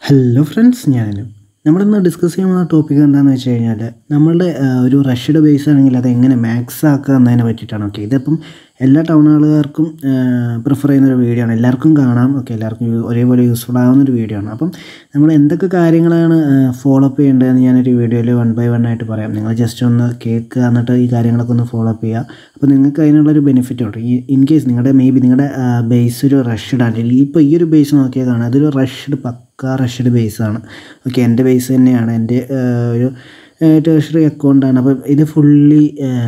Hello friends ഞാനും നമ്മളിന്ന് discuss ചെയ്യുന്ന ടോപ്പിക് എന്താണെന്ന് വെച്ച് കഴിഞ്ഞാൽ നമ്മളുടെ ആ, ഒരു റഷ്യയുടെ ബേസ് ആണെങ്കിൽ അത് എങ്ങനെ മാക്സ് ആക്കുക എന്നതിനെ പറ്റിയിട്ടാണ് ഓക്കെ ഇതിപ്പം എല്ലാ ടൗൺ ആളുകാർക്കും പ്രിഫർ ചെയ്യുന്ന ഒരു വീഡിയോ ആണ് എല്ലാവർക്കും കാണാം ഓക്കെ എല്ലാവർക്കും യു- ഒരേപോലെ യൂസ്ഫുൾ ആവുന്ന ഒരു വീഡിയോ ആണ് അപ്പം നമ്മൾ എന്തൊക്കെ കാര്യങ്ങളാണ് ഫോളോ അപ്പ് ചെയ്യേണ്ടതെന്ന് ഞാനൊരു വീഡിയോയിൽ വൺ ബൈ വൺ ആയിട്ട് പറയാം നിങ്ങൾ ജസ്റ്റ് ഒന്ന് കേൾക്കുക എന്നിട്ട് ഈ കാര്യങ്ങളൊക്കെ ഒന്ന് ഫോളോ അപ്പ് ചെയ്യുക അപ്പോൾ നിങ്ങൾക്ക് അതിനുള്ളൊരു ബെനിഫിറ്റ് ഉണ്ട് ഈ ഇൻ കേസ് നിങ്ങളുടെ മേ ബി നിങ്ങളുടെ ബേസ് ഒരു റഷ്ഡ് അല്ലെങ്കിൽ ഇപ്പോൾ ഈ ഒരു ബേസ് നോക്കിയാൽ കാണാം അതൊരു റഷ്ഡ് പക്ക റഷ്ഡ് ബേസ് ആണ് ഓക്കെ എൻ്റെ ബേസ് തന്നെയാണ് എൻ്റെ ആ, ഒരു ടേഷറി അക്കൗണ്ടാണ് അപ്പം ഇത് ഫുള്ളി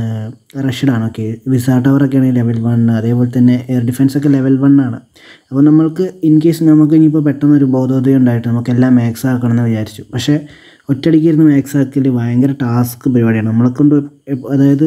റഷ്ഡാണ് ഓക്കെ വിസാ ടവറൊക്കെ ആണെങ്കിൽ ലെവൽ വൺ അതേപോലെ തന്നെ എയർ ഡിഫൻസ് ഒക്കെ ലെവൽ വൺ ആണ് അപ്പോൾ നമ്മൾക്ക് ഇൻ കേസ് നമുക്ക് ഇനിയിപ്പോൾ പെട്ടെന്ന് ഒരു ബോധോദയം ഉണ്ടായിട്ട് നമുക്ക് എല്ലാം മാക്സ് ആക്കണം എന്ന് വിചാരിച്ചു പക്ഷേ ഒറ്റയടിക്ക് ഇരുന്ന് മാക്സ് ആക്കൽ ഭയങ്കര ടാസ്ക് പരിപാടിയാണ് നമ്മളെ കൊണ്ട് എപ്പ- അതായത്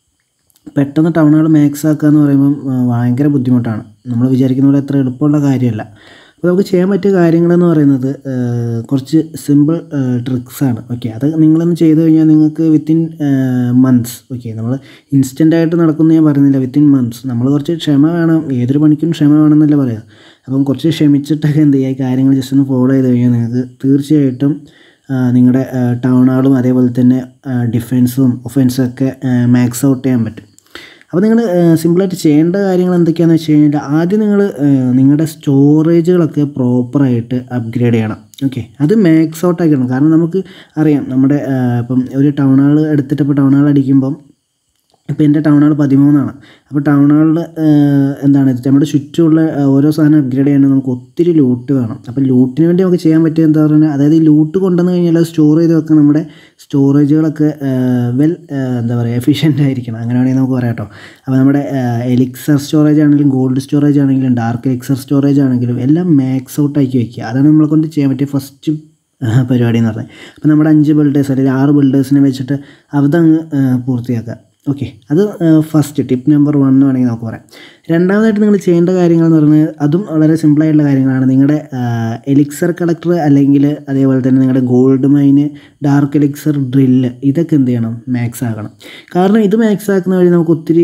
പെട്ടെന്ന് ടൗണുകൾ മാക്സ് ആക്കുക എന്ന് പറയുമ്പം ആ, ഭയങ്കര ബുദ്ധിമുട്ടാണ് നമ്മൾ വിചാരിക്കുന്ന പോലെ അത്ര എളുപ്പമുള്ള കാര്യമല്ല അപ്പോൾ നമുക്ക് ചെയ്യാൻ പറ്റിയ കാര്യങ്ങളെന്ന് പറയുന്നത് ആ, കുറച്ച് സിമ്പിൾ ട്രിക്സാണ് ഓക്കെ അത് നിങ്ങളൊന്ന് ചെയ്ത് കഴിഞ്ഞാൽ നിങ്ങൾക്ക് വിത്തിൻ മന്ത്സ് ഓക്കെ നമ്മൾ ഇൻസ്റ്റൻ്റ് ആയിട്ട് നടക്കുന്ന ഞാൻ പറയുന്നില്ല വിത്തിൻ മന്ത്സ് നമ്മൾ കുറച്ച് ക്ഷമ വേണം ഏതൊരു പണിക്കും ക്ഷമ വേണമെന്നല്ല പറയാം അപ്പം കുറച്ച് ക്ഷമിച്ചിട്ടൊക്കെ എന്ത് ചെയ്യുക ഈ കാര്യങ്ങൾ ജസ്റ്റ് ഒന്ന് ഫോളോ ചെയ്ത് കഴിഞ്ഞാൽ നിങ്ങൾക്ക് തീർച്ചയായിട്ടും നിങ്ങളുടെ ടൗണുകളും അതേപോലെ തന്നെ ഡിഫെൻസും ഒഫൻസും ഒക്കെ മാക്സ് ഔട്ട് ചെയ്യാൻ പറ്റും അപ്പോൾ നിങ്ങൾ സിമ്പിളായിട്ട് ചെയ്യേണ്ട കാര്യങ്ങൾ എന്തൊക്കെയാണെന്ന് വെച്ച് കഴിഞ്ഞാൽ ആദ്യം നിങ്ങൾ നിങ്ങളുടെ സ്റ്റോറേജുകളൊക്കെ പ്രോപ്പറായിട്ട് അപ്ഗ്രേഡ് ചെയ്യണം ഓക്കെ അത് മാക്സ് ഔട്ട് ആക്കണം കാരണം നമുക്ക് അറിയാം നമ്മുടെ ആ, ഇപ്പം ഒരു ടൗണുകൾ എടുത്തിട്ട് ഇപ്പോൾ ടൗണുകൾ അടിക്കുമ്പം ഇപ്പോൾ എൻ്റെ ടൗണുകൾ പതിമൂന്നാണ് അപ്പോൾ ടൗണുകളിൽ എന്താണ് ഇത് നമ്മുടെ ചുറ്റുമുള്ള ആ, ഓരോ സാധനം അപ്ഗ്രേഡ് ചെയ്യണമെങ്കിൽ നമുക്ക് ഒത്തിരി ലൂട്ട് വേണം അപ്പോൾ ലൂട്ടിന് വേണ്ടി നമുക്ക് ചെയ്യാൻ പറ്റിയ എന്താ പറയുക അതായത് ഈ ലൂട്ട് കൊണ്ടുവന്ന് കഴിഞ്ഞാൽ അത് സ്റ്റോർ ചെയ്ത് വെക്കാൻ നമ്മുടെ സ്റ്റോറേജുകളൊക്കെ വെൽ എന്താ പറയുക എഫിഷ്യൻ്റ് ആയിരിക്കണം അങ്ങനെ വേണമെങ്കിൽ നമുക്ക് പറയാം കേട്ടോ അപ്പോൾ നമ്മുടെ എലിക്സർ സ്റ്റോറേജ് ആണെങ്കിലും ഗോൾഡ് സ്റ്റോറേജ് ആണെങ്കിലും ഡാർക്ക് എലിക്സർ സ്റ്റോറേജ് ആണെങ്കിലും എല്ലാം മാക്സ് ഔട്ട് ആക്കി വയ്ക്കുക അതാണ് നമ്മളെ കൊണ്ട് ചെയ്യാൻ പറ്റിയ ഫസ്റ്റ് പരിപാടി എന്ന് പറഞ്ഞത് അപ്പോൾ നമ്മുടെ അഞ്ച് ബിൽഡേഴ്സ് അല്ലെങ്കിൽ ആറ് ബിൽഡേഴ്സിനെ വെച്ചിട്ട് അതങ്ങ് പൂർത്തിയാക്കുക ഓക്കെ അത് ഫസ്റ്റ് ടിപ്പ് നമ്പർ വൺ വേണമെങ്കിൽ നമുക്ക് പറയാം രണ്ടാമതായിട്ട് നിങ്ങൾ ചെയ്യേണ്ട കാര്യങ്ങൾ എന്ന് പറയുന്നത് അതും വളരെ സിമ്പിളായിട്ടുള്ള കാര്യങ്ങളാണ് നിങ്ങളുടെ എലിക്സർ കളക്ടർ അല്ലെങ്കിൽ അതേപോലെ തന്നെ നിങ്ങളുടെ gold mine dark elixir drill ഇതൊക്കെ എന്ത് ചെയ്യണം മാക്സ് ആക്കണം കാരണം ഇത് മാക്സ് ആക്കുന്ന വഴി നമുക്ക് ഒത്തിരി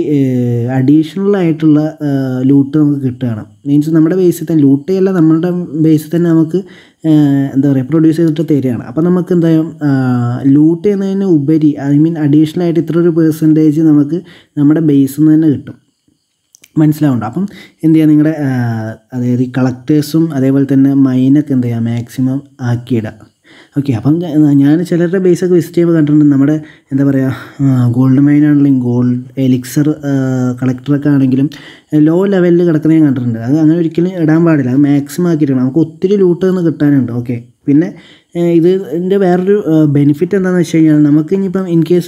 അഡീഷണൽ ആയിട്ടുള്ള ലൂട്ട് നമുക്ക് കിട്ടുകയാണ് മീൻസ് നമ്മുടെ ബേസിൽ തന്നെ ലൂട്ട് ചെയ്യല്ല നമ്മുടെ ബേസിൽ തന്നെ നമുക്ക് ഏഹ് എന്താ പറയുക പ്രൊഡ്യൂസ് ചെയ്തിട്ട് തരികയാണ് അപ്പോൾ നമുക്ക് എന്താ ലൂട്ട് ചെയ്യുന്നതിന് ഉപരി ഐ മീൻ അഡീഷണൽ ആയിട്ട് ഇത്ര ഒരു പെർസെൻറ്റേജ് നമുക്ക് നമ്മുടെ ബേസിൽ നിന്ന് തന്നെ കിട്ടും മനസ്സിലാവുന്നുണ്ട് അപ്പം എന്ത് ചെയ്യുക നിങ്ങളുടെ അതായത് ഈ കളക്ടേഴ്സും അതേപോലെ തന്നെ മൈനൊക്കെ എന്ത് ചെയ്യുക മാക്സിമം ആക്കിയിടുക ഓക്കെ അപ്പം ഞാൻ ചിലരുടെ ബേസൊക്കെ വിസിറ്റ് ചെയ്യുമ്പോൾ കണ്ടിട്ടുണ്ട് നമ്മുടെ എന്താ പറയുക ഗോൾഡ് മൈൻ ആണെങ്കിലും ഗോൾഡ് എലിക്സർ കളക്ടറൊക്കെ ആണെങ്കിലും ലോ ലെവലിൽ കിടക്കുന്നത് ഞാൻ കണ്ടിട്ടുണ്ട് അത് അങ്ങനെ ഒരിക്കലും ഇടാൻ പാടില്ല അത് മാക്സിമം ആക്കിയിട്ടാണ് നമുക്ക് ഒത്തിരി ലൂട്ട് നിന്ന് കിട്ടാനുണ്ട് ഓക്കെ പിന്നെ ഏഹ് ഇത് ഇതിൻ്റെ വേറൊരു ബെനിഫിറ്റ് എന്താണെന്ന് വെച്ച് കഴിഞ്ഞാൽ നമുക്ക് ഇനിയിപ്പം ഇൻ കേസ്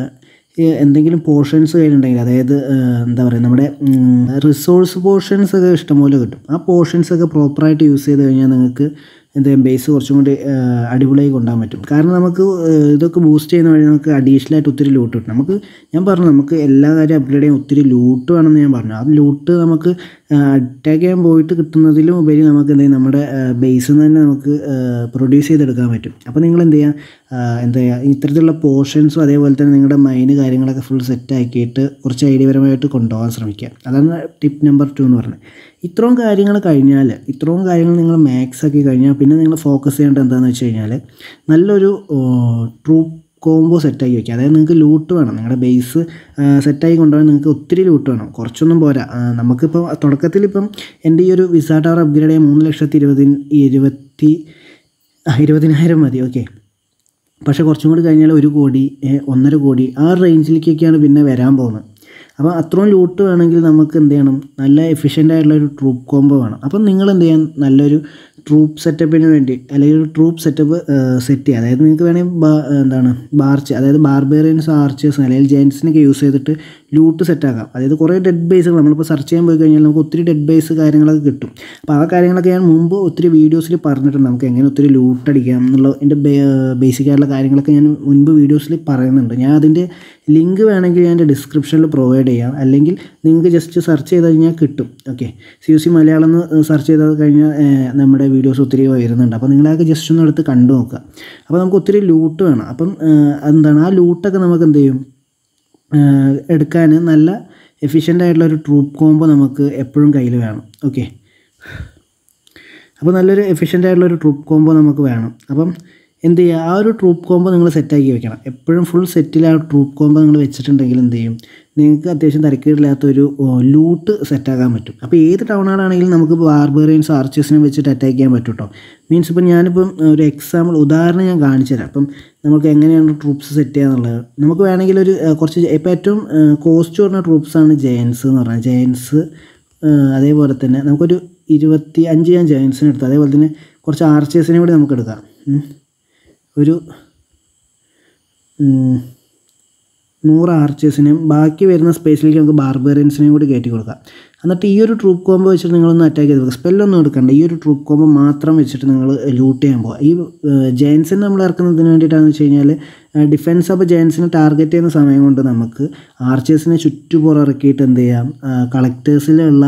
ഈ എന്തെങ്കിലും പോർഷൻസ് കയ്യിലുണ്ടെങ്കിൽ അതായത് ഏഹ്, എന്താ പറയുക നമ്മുടെ റിസോഴ്സ് പോർഷൻസ് ഒക്കെ ഇഷ്ടംപോലെ കിട്ടും ആ പോർഷൻസ് ഒക്കെ പ്രോപ്പറായിട്ട് യൂസ് ചെയ്ത് കഴിഞ്ഞാൽ നിങ്ങൾക്ക് എന്താ ബേസ് കുറച്ചും കൂടി ഏഹ്, അടിപൊളിയായി കൊണ്ടുപോകാൻ പറ്റും കാരണം നമുക്ക് ഏഹ്, ഇതൊക്കെ ബൂസ്റ്റ് ചെയ്യുന്ന വഴി നമുക്ക് അഡീഷണൽ ആയിട്ട് ഒത്തിരി ലൂട്ട് കിട്ടും നമുക്ക് ഞാൻ പറഞ്ഞു നമുക്ക് എല്ലാ കാര്യം അപ്ഗ്രേഡ് ചെയ്യാൻ ഒത്തിരി ലൂട്ട് വേണമെന്ന് ഞാൻ പറഞ്ഞു ആ ലൂട്ട് നമുക്ക് അറ്റാക്ക് ചെയ്യാൻ പോയിട്ട് കിട്ടുന്നതിലും ഉപരി നമുക്ക് എന്ത് ചെയ്യും നമ്മുടെ ബേസിൽ നിന്ന് തന്നെ നമുക്ക് പ്രൊഡ്യൂസ് ചെയ്തെടുക്കാൻ പറ്റും അപ്പോൾ നിങ്ങൾ എന്ത് ചെയ്യുക ആഹ് എന്താ ചെയ്യുക ഇത്തരത്തിലുള്ള പോർഷൻസും അതേപോലെ തന്നെ നിങ്ങളുടെ മൈൻഡ് കാര്യങ്ങളൊക്കെ ഫുൾ സെറ്റ് ആക്കിയിട്ട് കുറച്ച് ഐഡിയപരമായിട്ട് കൊണ്ടുപോകാൻ ശ്രമിക്കുക അതാണ് ടിപ്പ് നമ്പർ ടു എന്ന് പറഞ്ഞത് ഇത്രയും കാര്യങ്ങൾ കഴിഞ്ഞാൽ ഇത്രയും കാര്യങ്ങൾ നിങ്ങൾ മാക്സ് ആക്കി കഴിഞ്ഞാൽ പിന്നെ നിങ്ങൾ ഫോക്കസ് ചെയ്യേണ്ടത് എന്താണെന്ന് വെച്ച് കഴിഞ്ഞാൽ നല്ലൊരു ട്രൂപ്പ് കോംബോ സെറ്റാക്കി വയ്ക്കുക അതായത് നിങ്ങൾക്ക് ലൂട്ട് വേണം നിങ്ങളുടെ ബേസ് സെറ്റായി കൊണ്ടുപോകാൻ നിങ്ങൾക്ക് ഒത്തിരി ലൂട്ട് വേണം കുറച്ചൊന്നും പോരാ ആ, നമുക്കിപ്പോൾ തുടക്കത്തിൽ ഇപ്പം എൻ്റെ ഈ ഒരു വിസ ടവർ അപ്ഗ്രേഡ് ചെയ്യാൻ മൂന്ന് ലക്ഷത്തി ഇരുപതിന് ഇരുപത്തി ആ, ഇരുപതിനായിരം മതി ഓക്കെ പക്ഷേ കുറച്ചും കൂടി കഴിഞ്ഞാൽ ഒരു കോടി ഏ, ഒന്നര കോടി ആ റേഞ്ചിലേക്കൊക്കെയാണ് പിന്നെ വരാൻ പോകുന്നത് അപ്പോൾ അത്രയും ലൂട്ട് വേണമെങ്കിൽ നമുക്ക് എന്ത് ചെയ്യണം നല്ല എഫിഷ്യൻ്റ് ആയിട്ടുള്ള ഒരു ട്രൂപ്പ് കോംബോ വേണം അപ്പം നിങ്ങൾ എന്ത് ചെയ്യാൻ നല്ലൊരു ട്രൂപ്പ് സെറ്റപ്പിന് വേണ്ടി അല്ലെങ്കിൽ ഒരു ട്രൂപ്പ് സെറ്റപ്പ് സെറ്റ് ചെയ്യുക അതായത് നിങ്ങൾക്ക് വേണമെങ്കിൽ ബാ- എന്താണ് ബാർച്ച് അതായത് ബാർബേറിയൻസ് ആർച്ചേഴ്സ് അല്ലെങ്കിൽ ജെൻസിനൊക്കെ യൂസ് ചെയ്തിട്ട് ലൂട്ട് സെറ്റാക്കാം അതായത് കുറേ ഡെഡ് ബേസുകൾ നമ്മളിപ്പോൾ സെർച്ച് ചെയ്യാൻ പോയി കഴിഞ്ഞാൽ നമുക്ക് ഒത്തിരി ഡെഡ് ബേസ് കാര്യങ്ങളൊക്കെ കിട്ടും അപ്പോൾ ആ കാര്യങ്ങളൊക്കെ ഞാൻ മുമ്പ് ഒത്തിരി വീഡിയോസിൽ പറഞ്ഞിട്ടുണ്ട് നമുക്ക് എങ്ങനെ ഒത്തിരി ലൂട്ട് അടിക്കാം എന്നുള്ള എൻ്റെ ബേസിക് ആയിട്ടുള്ള കാര്യങ്ങളൊക്കെ ഞാൻ മുൻപ് വീഡിയോസിൽ പറയുന്നുണ്ട് ഞാൻ അതിൻ്റെ ലിങ്ക് വേണമെങ്കിൽ ഞാൻ എൻ്റെ ഡിസ്ക്രിപ്ഷനിൽ പ്രൊവൈഡ് ചെയ്യാം അല്ലെങ്കിൽ നിങ്ങൾക്ക് ജസ്റ്റ് സെർച്ച് ചെയ്ത് കഴിഞ്ഞാൽ കിട്ടും okay C U C Malayalam എന്ന് സെർച്ച് ചെയ്ത് കഴിഞ്ഞാൽ ഏഹ്, നമ്മുടെ വീഡിയോസ് ഒത്തിരി വരുന്നുണ്ട് അപ്പോൾ നിങ്ങളൊക്കെ ജസ്റ്റ് ഒന്ന് എടുത്ത് കണ്ടു നോക്കുക അപ്പോൾ നമുക്ക് ഒത്തിരി ലൂട്ട് വേണം അപ്പം ഏഹ്, എന്താണ് ആ ലൂട്ടൊക്കെ നമുക്ക് എന്ത് ചെയ്യും ഏഹ്, എടുക്കാൻ നല്ല എഫിഷ്യൻ്റ് ആയിട്ടുള്ള ഒരു ട്രൂപ്പ് കോംബോ നമുക്ക് എപ്പോഴും കയ്യിൽ വേണം ഓക്കെ അപ്പോൾ നല്ലൊരു എഫിഷ്യൻ്റ് ആയിട്ടുള്ള ഒരു ട്രൂപ്പ് കോംബോ നമുക്ക് വേണം അപ്പം എന്ത് ചെയ്യുക ആ ഒരു ട്രൂപ്പ് കോംബോ നിങ്ങൾ സെറ്റാക്കി വെക്കണം എപ്പോഴും ഫുൾ സെറ്റിൽ ആ ട്രൂപ്പ് കോംബോ നിങ്ങൾ വെച്ചിട്ടുണ്ടെങ്കിൽ എന്ത് ചെയ്യും നിങ്ങൾക്ക് അത്യാവശ്യം തരക്കേടില്ലാത്തൊരു ലൂട്ട് സെറ്റാക്കാൻ പറ്റും അപ്പോൾ ഏത് ടൗണുകളാണെങ്കിലും നമുക്ക് ബാർബേറിയൻസ് ആർച്ചേഴ്സിനെ വെച്ചിട്ട് അറ്റാക്ക് ചെയ്യാൻ പറ്റും കേട്ടോ മീൻസ് ഇപ്പം ഞാനിപ്പം ഒരു എക്സാമ്പിൾ ഉദാഹരണം ഞാൻ കാണിച്ചു തരാം അപ്പം നമുക്ക് എങ്ങനെയാണ് ട്രൂപ്സ് സെറ്റ് ചെയ്യാന്നുള്ളത് നമുക്ക് വേണമെങ്കിൽ ഒരു ഏഹ്, കുറച്ച് ഇപ്പോൾ ഏറ്റവും കോസ്റ്റ് കുറഞ്ഞ ട്രൂപ്സാണ് ജയൻസ് എന്ന് പറഞ്ഞാൽ ജയൻസ് അതേപോലെ തന്നെ നമുക്കൊരു ഇരുപത്തി അഞ്ച് ഞാൻ ജയൻസിന് എടുത്തു അതേപോലെ തന്നെ കുറച്ച് ആർച്ചേഴ്സിനെ കൂടി നമുക്ക് എടുക്കാം ഉം. ഒരു ഉം, നൂറ് ആർച്ചേഴ്സിനെയും ബാക്കി വരുന്ന സ്പേസിലേക്ക് നമുക്ക് ബാർബേറിയൻസിനെയും കൂടി കയറ്റി കൊടുക്കാം എന്നിട്ട് ഈ ഒരു ട്രൂപ്പ് കോമ്പോ വെച്ചിട്ട് നിങ്ങളൊന്ന് അറ്റാക്ക് ചെയ്ത് കൊടുക്കുക സ്പെല്ലൊന്നും എടുക്കണ്ട ഈ ഒരു ട്രൂപ്പ് കോമ്പോ മാത്രം വെച്ചിട്ട് നിങ്ങൾ ലൂട്ട് ചെയ്യാൻ പോകുക ഈ ജയൻസിനെ നമ്മൾ ഇറക്കുന്നതിന് വേണ്ടിയിട്ടാണെന്ന് വെച്ച് കഴിഞ്ഞാൽ ഡിഫൻസ് അപ്പോൾ ജയൻസിനെ ടാർഗറ്റ് ചെയ്യുന്ന സമയം കൊണ്ട് നമുക്ക് ആർച്ചേഴ്സിനെ ചുറ്റുപുറം ഇറക്കിയിട്ട് എന്ത് ചെയ്യാം കളക്ടേഴ്സിലുള്ള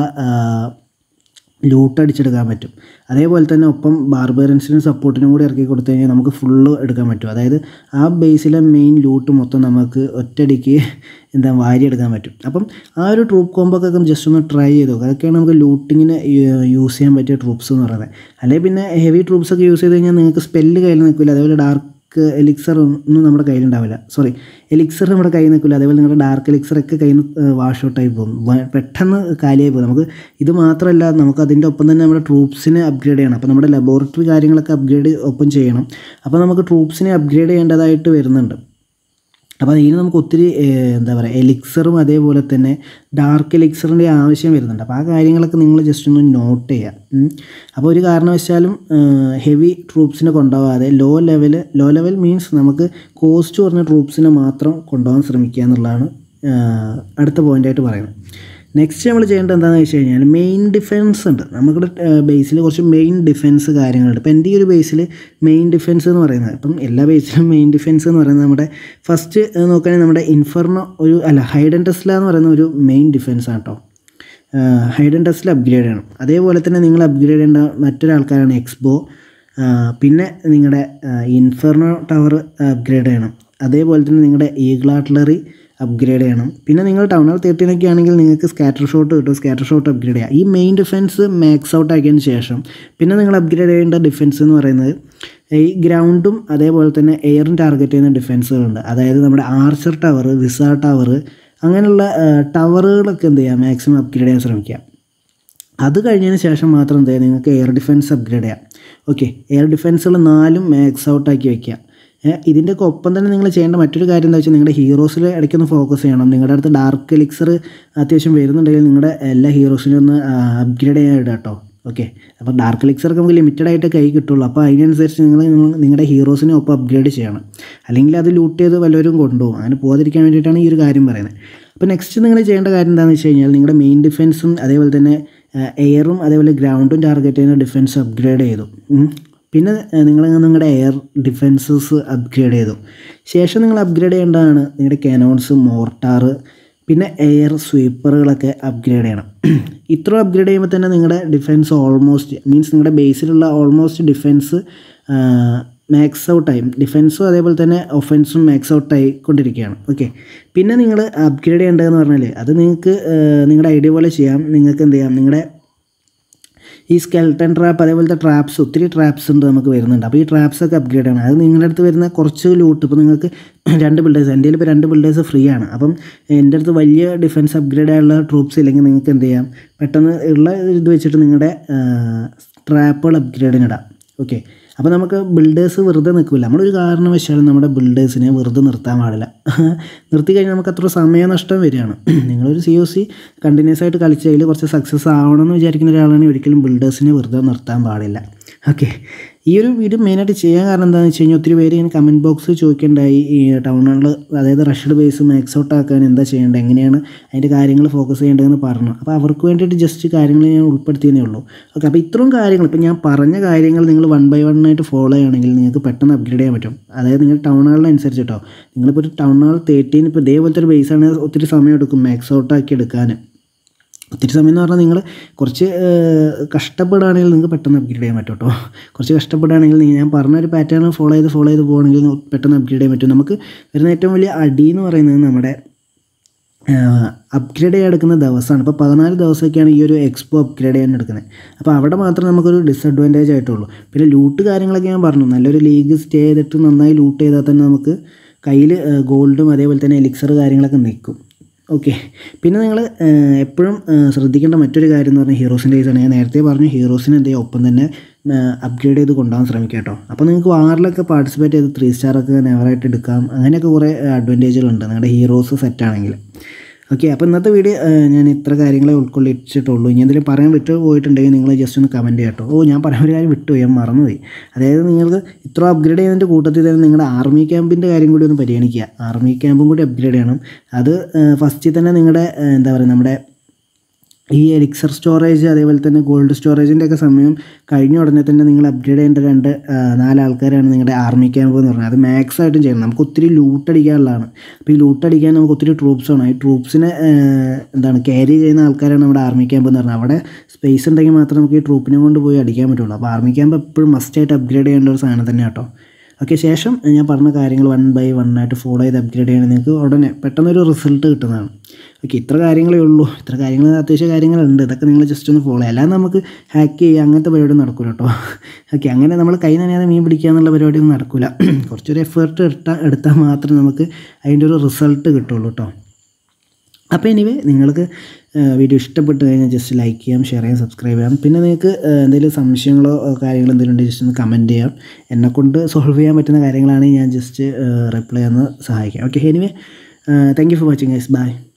ലൂട്ട് അടിച്ചെടുക്കാൻ പറ്റും അതേപോലെ തന്നെ ഒപ്പം ബാർബേറൻസിനും സപ്പോർട്ടിനും കൂടി ഇറക്കി കൊടുത്തു കഴിഞ്ഞാൽ നമുക്ക് ഫുള്ള് എടുക്കാൻ പറ്റും അതായത് ആ ബേസിലെ മെയിൻ ലൂട്ട് മൊത്തം നമുക്ക് ഒറ്റയടിക്ക് എന്താ വാരിയെടുക്കാൻ പറ്റും അപ്പം ആ ഒരു ട്രൂപ്പ് കോമ്പോ ഒക്കെ ജസ്റ്റ് ഒന്ന് ട്രൈ ചെയ്ത് നോക്കുക അതൊക്കെയാണ് നമുക്ക് ലൂട്ടിങ്ങിന് യൂസ് ചെയ്യാൻ പറ്റിയ ട്രൂപ്സ് എന്ന് പറയുന്നത് അല്ലെങ്കിൽ പിന്നെ ഹെവി ട്രൂപ്സ് ഒക്കെ യൂസ് ചെയ്ത് കഴിഞ്ഞാൽ നിങ്ങൾക്ക് സ്പെല്ല് കയ്യിൽ നിൽക്കില്ല അതേപോലെ ഡാർക്ക് എലിക്സർ ഒന്നും നമ്മുടെ കയ്യിലുണ്ടാവില്ല സോറി എലിക്സർ നമ്മുടെ കയ്യിൽ നിൽക്കില്ല അതേപോലെ നിങ്ങളുടെ ഡാർക്ക് എലിക്സർ ഒക്കെ കയ്യിൽ നിന്ന് വാഷ് ഔട്ടായി പോകും വ- പെട്ടെന്ന് കാലിയായി പോകും നമുക്ക് ഇത് മാത്രമല്ല നമുക്ക് അതിൻ്റെ ഒപ്പം തന്നെ നമ്മുടെ ട്രൂപ്സിനെ അപ്ഗ്രേഡ് ചെയ്യണം അപ്പോൾ നമ്മുടെ ലബോറട്ടറി കാര്യങ്ങളൊക്കെ അപ്ഗ്രേഡ് ഒപ്പം ചെയ്യണം അപ്പോൾ നമുക്ക് ട്രൂപ്സിനെ അപ്ഗ്രേഡ് ചെയ്യേണ്ടതായിട്ട് വരുന്നുണ്ട് അപ്പോൾ അതിന് നമുക്ക് ഒത്തിരി ഏഹ്, എന്താ പറയുക എലിക്സറും അതേപോലെ തന്നെ ഡാർക്ക് എലിക്സറിൻ്റെ ആവശ്യം വരുന്നുണ്ട് അപ്പോൾ ആ കാര്യങ്ങളൊക്കെ നിങ്ങൾ ജസ്റ്റ് ഒന്ന് നോട്ട് ചെയ്യുക ഉം. അപ്പോൾ ഒരു കാരണവശാലും ഹെവി ട്രൂപ്സിനെ കൊണ്ടുപോകാതെ low level low level means നമുക്ക് കോസ്റ്റ് കുറഞ്ഞ ട്രൂപ്സിനെ മാത്രം കൊണ്ടുപോകാൻ ശ്രമിക്കുക എന്നുള്ളതാണ് ഏഹ്, അടുത്ത പോയിൻ്റായിട്ട് പറയുന്നത് നെക്സ്റ്റ് നമ്മൾ ചെയ്യേണ്ടത് എന്താണെന്ന് വെച്ച് കഴിഞ്ഞാൽ മെയിൻ ഡിഫൻസ് ഉണ്ട് നമ്മുടെ ബേസിൽ കുറച്ച് മെയിൻ ഡിഫൻസ് കാര്യങ്ങളുണ്ട് ഇപ്പോൾ എൻ്റെ ഈ ഒരു ബേസിൽ മെയിൻ ഡിഫൻസ് എന്ന് പറയുന്നത് ഇപ്പം എല്ലാ ബേസിലും മെയിൻ ഡിഫൻസ് എന്ന് പറയുന്നത് നമ്മുടെ ഫസ്റ്റ് നോക്കുകയാണെങ്കിൽ നമ്മുടെ ഇൻഫർണോ ഒരു അല്ല ഹൈഡൻ ടെസ്ല എന്ന് പറയുന്ന ഒരു മെയിൻ ഡിഫൻസ് ആണ് കേട്ടോ ഹൈഡൻ ടെസ്റ്റിൽ അപ്ഗ്രേഡ് ചെയ്യണം അതേപോലെ തന്നെ നിങ്ങൾ അപ്ഗ്രേഡ് ചെയ്യേണ്ട മറ്റൊരാൾക്കാരാണ് എക്സ്ബോ പിന്നെ നിങ്ങളുടെ ഇൻഫർണോ ടവർ അപ്ഗ്രേഡ് ചെയ്യണം അതേപോലെ തന്നെ നിങ്ങളുടെ ഈഗിൾ ആർട്ടിലറി അപ്ഗ്രേഡ് ചെയ്യണം പിന്നെ നിങ്ങൾ ടൗൺ ഹാൾ തേർട്ടീനൊക്കെ ആണെങ്കിൽ നിങ്ങൾക്ക് സ്കാറ്റർ ഷോട്ട് കിട്ടും സ്കാറ്റർ ഷോട്ട് അപ്ഗ്രേഡ് ചെയ്യാം ഈ മെയിൻ ഡിഫൻസ് മാക്സ് ഔട്ട് ആക്കിയതിന് ശേഷം പിന്നെ നിങ്ങൾ അപ്ഗ്രേഡ് ചെയ്യേണ്ട ഡിഫൻസ് എന്ന് പറയുന്നത് ഈ ഗ്രൗണ്ടും അതേപോലെ തന്നെ എയറും ടാർഗറ്റ് ചെയ്യുന്ന ഡിഫൻസുകളുണ്ട് അതായത് നമ്മുടെ ആർച്ചർ ടവർ വിസ ടവർ അങ്ങനെയുള്ള ടവറുകളൊക്കെ എന്ത് ചെയ്യുക മാക്സിമം അപ്ഗ്രേഡ് ചെയ്യാൻ ശ്രമിക്കുക അത് കഴിഞ്ഞതിന് ശേഷം മാത്രം എന്ത് ചെയ്യുക നിങ്ങൾക്ക് എയർ ഡിഫൻസ് അപ്ഗ്രേഡ് ചെയ്യാം ഓക്കെ എയർ ഡിഫൻസുകൾ നാലും മാക്സ് ഔട്ട് ആക്കി വെക്കുക ഏ, ഇതിൻ്റെയൊക്കെ ഒപ്പം തന്നെ നിങ്ങൾ ചെയ്യേണ്ട മറ്റൊരു കാര്യം എന്താ വെച്ചാൽ നിങ്ങളുടെ ഹീറോസിൽ ഇടയ്ക്കൊന്ന് ഫോക്കസ് ചെയ്യണം നിങ്ങളുടെ അടുത്ത് ഡാർക്ക് എലിക്സർ അത്യാവശ്യം വരുന്നുണ്ടെങ്കിൽ നിങ്ങളുടെ എല്ലാ ഹീറോസിനും ഒന്ന് അപ്ഗ്രേഡ് ചെയ്യാൻ ഇടുക കേട്ടോ ഓക്കെ അപ്പോൾ ഡാർക്ക് എലിക്സർക്ക് നമുക്ക് ലിമിറ്റഡ് ആയിട്ട് കൈ കിട്ടുള്ളൂ അപ്പോൾ അതിനനുസരിച്ച് നിങ്ങൾ നിങ്ങളുടെ ഹീറോസിനെ ഒപ്പം അപ്ഗ്രേഡ് ചെയ്യണം അല്ലെങ്കിൽ അത് ലൂട്ട് ചെയ്ത് വല്ലവരും കൊണ്ടുപോകും അങ്ങനെ പോകാതിരിക്കാൻ വേണ്ടിയിട്ടാണ് ഈ ഒരു കാര്യം പറയുന്നത് അപ്പോൾ നെക്സ്റ്റ് നിങ്ങൾ ചെയ്യേണ്ട കാര്യം എന്താണെന്ന് വെച്ച് കഴിഞ്ഞാൽ നിങ്ങളുടെ മെയിൻ ഡിഫൻസും അതേപോലെ തന്നെ എയറും അതേപോലെ ഗ്രൗണ്ടും ടാർഗറ്റ് ചെയ്യുന്ന ഡിഫൻസ് അപ്ഗ്രേഡ് ചെയ്തു ഉം. പിന്നെ നിങ്ങൾ നിങ്ങളുടെ എയർ ഡിഫൻസസ് അപ്ഗ്രേഡ് ചെയ്തു ശേഷം നിങ്ങൾ അപ്ഗ്രേഡ് ചെയ്യേണ്ടതാണ് നിങ്ങളുടെ കനോൺസ് മോർട്ടാർ പിന്നെ എയർ സ്വീപ്പറുകളൊക്കെ അപ്ഗ്രേഡ് ചെയ്യണം ഇത്ര അപ്ഗ്രേഡ് ചെയ്യുമ്പോൾ തന്നെ നിങ്ങളുടെ ഡിഫൻസ് ഓൾമോസ്റ്റ് മീൻസ് നിങ്ങളുടെ ബേസിലുള്ള ഓൾമോസ്റ്റ് ഡിഫൻസ് മാക്സ് ഔട്ടായി ഡിഫൻസും അതേപോലെ തന്നെ ഒഫൻസും മാക്സ് ഔട്ടായി കൊണ്ടിരിക്കുകയാണ് ഓക്കെ പിന്നെ നിങ്ങൾ അപ്ഗ്രേഡ് ചെയ്യേണ്ടതെന്ന് പറഞ്ഞാൽ അത് നിങ്ങൾക്ക് നിങ്ങളുടെ ഐഡിയ പോലെ ചെയ്യാം നിങ്ങൾക്ക് എന്ത് ചെയ്യാം നിങ്ങളുടെ ഈ സ്കെൽട്ടൺ ട്രാപ്പ് അതേപോലത്തെ ട്രാപ്സ് ഒത്തിരി ട്രാപ്സ് ഉണ്ട് നമുക്ക് വരുന്നുണ്ട് അപ്പോൾ ഈ ട്രാപ്സ് ഒക്കെ അപ്ഗ്രേഡ് ആണ് അത് നിങ്ങളുടെ അടുത്ത് വരുന്ന കുറച്ച് ലൂട്ട് ഇപ്പോൾ നിങ്ങൾക്ക് രണ്ട് ബിൽഡേഴ്സ് എൻ്റെ കയ്യിൽ ഇപ്പോൾ രണ്ട് ബിൽഡേഴ്സ് ഫ്രീ ആണ് അപ്പം എൻ്റെ അടുത്ത് വലിയ ഡിഫൻസ് അപ്ഗ്രേഡ് ആയുള്ള ട്രൂപ്സ് ഇല്ലെങ്കിൽ നിങ്ങൾക്ക് എന്ത് ചെയ്യാം പെട്ടെന്ന് ഉള്ള ഇത് വെച്ചിട്ട് നിങ്ങളുടെ ട്രാപ്പുകൾ അപ്ഗ്രേഡിനിടാം ഓക്കെ അപ്പോൾ നമുക്ക് ബിൽഡേഴ്സ് വെറുതെ നിൽക്കില്ല നമ്മളൊരു കാരണവശാലും നമ്മുടെ ബിൽഡേഴ്സിനെ വെറുതെ നിർത്താൻ പാടില്ല നിർത്തി കഴിഞ്ഞാൽ നമുക്ക് അത്ര സമയനഷ്ടം വരികയാണ് നിങ്ങളൊരു സി ഒ സി കണ്ടിന്യൂസ് ആയിട്ട് കളിച്ച് അതിൽ കുറച്ച് സക്സസ് ആവണമെന്ന് വിചാരിക്കുന്ന ഒരാളാണെങ്കിൽ ഒരിക്കലും ബിൽഡേഴ്സിനെ വെറുതെ നിർത്താൻ പാടില്ല ഓക്കെ ഈ ഒരു വീഡിയോ മെയിനായിട്ട് ചെയ്യാൻ കാരണം എന്താണെന്ന് വെച്ച് കഴിഞ്ഞാൽ ഒത്തിരി പേര് ഇങ്ങനെ കമൻറ്റ് ബോക്സ് ചോദിക്കേണ്ടായി ഈ ടൗണുകളിൽ അതായത് റഷ്ഡ് ബേസ് മാക്സ് ഔട്ട് ആക്കാൻ എന്താ ചെയ്യേണ്ടത് എങ്ങനെയാണ് അതിൻ്റെ കാര്യങ്ങൾ ഫോക്കസ് ചെയ്യേണ്ടതെന്ന് പറഞ്ഞു അപ്പോൾ അവർക്ക് വേണ്ടിയിട്ട് ജസ്റ്റ് കാര്യങ്ങൾ ഞാൻ ഉൾപ്പെടുത്തിയതേ ഉള്ളൂ ഓക്കെ അപ്പോൾ ഇത്രയും കാര്യങ്ങൾ ഇപ്പോൾ ഞാൻ പറഞ്ഞ കാര്യങ്ങൾ നിങ്ങൾ വൺ ബൈ വൺ ആയിട്ട് ഫോളോ ചെയ്യുകയാണെങ്കിൽ നിങ്ങൾക്ക് പെട്ടെന്ന് അപ്ഗ്രേഡ് ചെയ്യാൻ പറ്റും അതായത് നിങ്ങൾ ടൗൺ ഹാളിനനുസരിച്ച് കേട്ടോ നിങ്ങളിപ്പോൾ ഒരു ടൗൺ ഹാൾ തേർട്ടീൻ ഇപ്പോൾ ഇതേപോലത്തെ ഒരു ബേസാണ് ഒത്തിരി സമയം എടുക്കും മാക്സ് ഔട്ട് ആക്കി എടുക്കാൻ ഒത്തിരി സമയം എന്ന് പറഞ്ഞാൽ നിങ്ങൾ കുറച്ച് ഏഹ്, കഷ്ടപ്പെടുകയാണെങ്കിൽ നിങ്ങൾക്ക് പെട്ടെന്ന് അപ്ഗ്രേഡ് ചെയ്യാൻ പറ്റും കേട്ടോ കുറച്ച് കഷ്ടപ്പെടുകയാണെങ്കിൽ നിങ്ങൾ ഞാൻ പറഞ്ഞ ഒരു പാറ്റേൺ ഫോളോ ചെയ്ത് ഫോളോ ചെയ്ത് പോകുകയാണെങ്കിൽ പെട്ടെന്ന് അപ്ഗ്രേഡ് ചെയ്യാൻ പറ്റും നമുക്ക് വരുന്ന ഏറ്റവും വലിയ അടി എന്ന് പറയുന്നത് നമ്മുടെ അപ്ഗ്രേഡ് ചെയ്യാൻ എടുക്കുന്ന ദിവസമാണ് ഇപ്പോൾ പതിനാല് ദിവസമൊക്കെയാണ് ഈ ഒരു എക്സ്പോ അപ്ഗ്രേഡ് ചെയ്യാൻ എടുക്കുന്നത് അപ്പോൾ അവിടെ മാത്രമേ നമുക്കൊരു ഡിസഡ്വാൻറ്റേജ് ആയിട്ടുള്ളൂ പിന്നെ ലൂട്ട് കാര്യങ്ങളൊക്കെ ഞാൻ പറഞ്ഞു നല്ലൊരു ലീഗ് സ്റ്റേ ചെയ്തിട്ട് നന്നായി ലൂട്ട് ചെയ്താൽ തന്നെ നമുക്ക് കയ്യിൽ ഗോൾഡും അതേപോലെ തന്നെ എലിക്സർ കാര്യങ്ങളൊക്കെ നിൽക്കും ഓക്കെ പിന്നെ നിങ്ങൾ എപ്പോഴും ശ്രദ്ധിക്കേണ്ട മറ്റൊരു കാര്യം എന്ന് പറഞ്ഞാൽ ഹീറോസിൻ്റെ കേസാണ് ഞാൻ നേരത്തെ പറഞ്ഞു ഹീറോസിന് എന്ത് ചെയ്യും ഒപ്പം തന്നെ അപ്ഗ്രേഡ് ചെയ്ത് കൊണ്ടുപോകാൻ ശ്രമിക്കുക കേട്ടോ അപ്പോൾ നിങ്ങൾക്ക് വാറിലൊക്കെ പാർട്ടിസിപ്പേറ്റ് ചെയ്ത് ത്രീ സ്റ്റാറൊക്കെ നെവറായിട്ട് എടുക്കാം അങ്ങനെയൊക്കെ കുറേ അഡ്വാൻറ്റേജുകളുണ്ട് നിങ്ങളുടെ ഹീറോസ് സെറ്റാണെങ്കിൽ ഓക്കെ അപ്പോൾ ഇന്നത്തെ വീഡിയോ ഞാൻ ഇത്ര കാര്യങ്ങളെ ഉൾക്കൊള്ളിച്ചിട്ടുള്ളൂ ഇനി എന്തെങ്കിലും പറയാൻ വിട്ടു പോയിട്ടുണ്ടെങ്കിൽ നിങ്ങൾ ജസ്റ്റ് ഒന്ന് കമൻറ്റ് ചെയ്യാം കേട്ടോ ഓ ഞാൻ പറയാൻ ഒരു കാര്യം വിട്ടുപോയി ഞാൻ മറന്നുപോയി അതായത് നിങ്ങൾക്ക് ഇത്ര അപ്ഗ്രേഡ് ചെയ്യുന്നതിൻ്റെ കൂട്ടത്തിൽ തന്നെ നിങ്ങളുടെ ആർമി ക്യാമ്പിൻ്റെ കാര്യം കൂടി ഒന്ന് പരിഗണിക്കുക ആർമി ക്യാമ്പും കൂടി അപ്ഗ്രേഡ് ചെയ്യണം അത് ഫസ്റ്റിൽ തന്നെ നിങ്ങളുടെ എന്താ പറയുക നമ്മുടെ ഈ എലിക്സർ സ്റ്റോറേജ് അതേപോലെ തന്നെ ഗോൾഡ് സ്റ്റോറേജിൻ്റെ ഒക്കെ സമയം കഴിഞ്ഞ ഉടനെ തന്നെ നിങ്ങൾ അപ്ഗ്രേഡ് ചെയ്യേണ്ട രണ്ട് നാല് ആൾക്കാരാണ് നിങ്ങളുടെ ആർമി ക്യാമ്പ് എന്ന് പറഞ്ഞാൽ അത് മാക്സ് ആയിട്ടും ചെയ്യണം നമുക്ക് ഒത്തിരി ലൂട്ട് അടിക്കാനുള്ളതാണ് അപ്പോൾ ഈ ലൂട്ട് അടിക്കാൻ നമുക്ക് ഒത്തിരി ട്രൂപ്സ് വേണം ഈ ട്രൂപ്സിനെ എന്താണ് ക്യാരി ചെയ്യുന്ന ആൾക്കാരാണ് നമ്മുടെ ആർമി ക്യാമ്പ് എന്ന് പറഞ്ഞാൽ അവിടെ സ്പേസ് ഉണ്ടെങ്കിൽ മാത്രമേ നമുക്ക് ഈ ട്രൂപ്പിനെ കൊണ്ട് പോയി അടിക്കാൻ പറ്റുള്ളൂ അപ്പോൾ ആർമി ക്യാമ്പ് എപ്പോഴും മസ്റ്റായിട്ട് അപ്ഗ്രേഡ് ചെയ്യേണ്ട ഒരു സാധനം തന്നെ കേട്ടോ ഓക്കെ ശേഷം ഞാൻ പറഞ്ഞ കാര്യങ്ങൾ വൺ ബൈ വൺ ആയിട്ട് ഫോളോ ചെയ്ത് അപ്ഗ്രേഡ് ചെയ്യണമെങ്കിൽ നിങ്ങൾക്ക് ഉടനെ പെട്ടെന്നൊരു റിസൾട്ട് കിട്ടുന്നതാണ് ഓക്കെ ഇത്ര കാര്യങ്ങളേ ഉള്ളൂ ഇത്ര കാര്യങ്ങൾ അത്യാവശ്യം കാര്യങ്ങളുണ്ട് ഇതൊക്കെ നിങ്ങൾ ജസ്റ്റ് ഒന്ന് ഫോളോ ചെയ്യാം അല്ലാതെ നമുക്ക് ഹാക്ക് ചെയ്യുക അങ്ങനത്തെ പരിപാടി നടക്കില്ല കേട്ടോ ഓക്കെ അങ്ങനെ നമ്മൾ കൈ നനയാതെ മീൻ പിടിക്കുക എന്നുള്ള പരിപാടി ഒന്നും നടക്കില്ല കുറച്ചൊരു എഫേർട്ട് എടുത്താൽ എടുത്താൽ മാത്രമേ നമുക്ക് അതിൻ്റെ ഒരു റിസൾട്ട് കിട്ടുള്ളൂ കേട്ടോ അപ്പോൾ എനിവേ നിങ്ങൾക്ക് വീഡിയോ ഇഷ്ടപ്പെട്ട് കഴിഞ്ഞാൽ ജസ്റ്റ് ലൈക്ക് ചെയ്യാം ഷെയർ ചെയ്യാം സബ്സ്ക്രൈബ് ചെയ്യാം പിന്നെ നിങ്ങൾക്ക് എന്തെങ്കിലും സംശയങ്ങളോ കാര്യങ്ങളോ എന്തെങ്കിലും ഉണ്ടെങ്കിൽ ജസ്റ്റ് ഒന്ന് കമൻറ്റ് ചെയ്യാം എന്നെക്കൊണ്ട് സോൾവ് ചെയ്യാൻ പറ്റുന്ന കാര്യങ്ങളാണെങ്കിൽ ഞാൻ ജസ്റ്റ് റിപ്ലൈ ഒന്ന് സഹായിക്കാം okay anyway thank you for watching guys by